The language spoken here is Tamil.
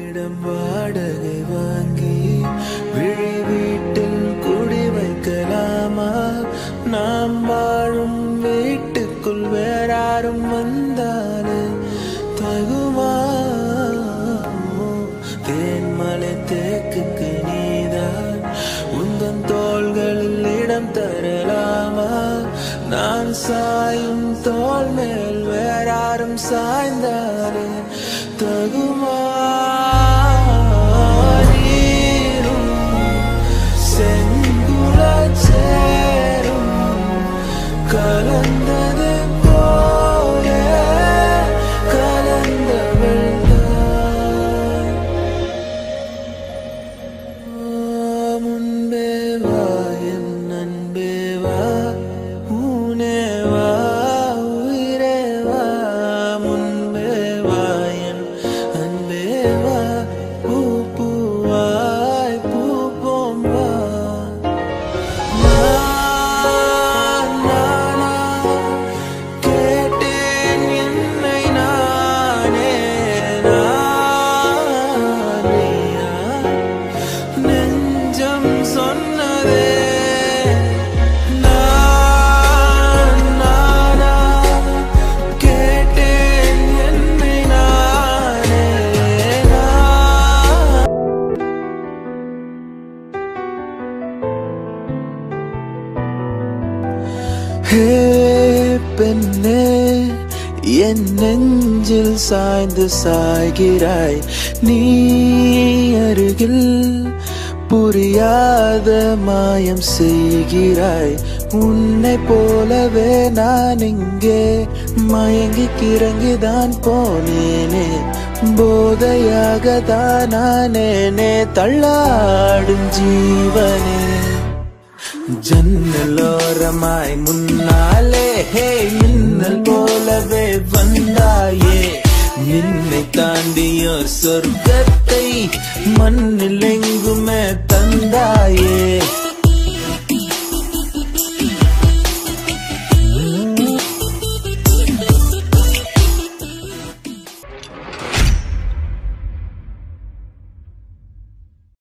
இடம் வாடகை வாங்கி விழி வீட்டில் குடி வைக்கலாமா நாம் வாழும் வீட்டுக்குள் வேறாரும் வந்தாலே தகுமா தேன்மலை தேக்குக்கு நீதான் உந்தன் தோள்களில் இடம் தரலாமா நான் சாயும் தோள் மேல் வேறாரும் சாய்ந்தாலே தகுமா நீரும் செங்குலச் சேரும் கலந்தது போல கலந்தவள்தான் முன்பே வா என் அன்பே வா ஊனே வா உயிரே வா முன்பே வா என் அன்பே வா பூ பூவாய் பூப்போம் வா நான் நானா கேட்டேன் என்னை நானே நானேயா நெஞ்சம் சொன்னதே நான் நானா கேட்டேன் என்னை நானே நான் ஹே பெண்ணே என் நெஞ்சில் சாய்ந்து சாய்கிறாய் நீ அருகில் புரியாத மாயம் செய்கிறாய் உன்னை போலவே நான் இங்கே மயங்கி கிறங்கிதான் போனேனே போதையாக தான் நானேனே தள்ளாடும் ஜீவனே ஜன்னலோரமாய் முன்னாலே ஹே மின்னல் போலவே வந்தாயே நின்னை தாண்டியோர் சொர்க்கத்தை மண்ணில் எங்குமே தந்தாயே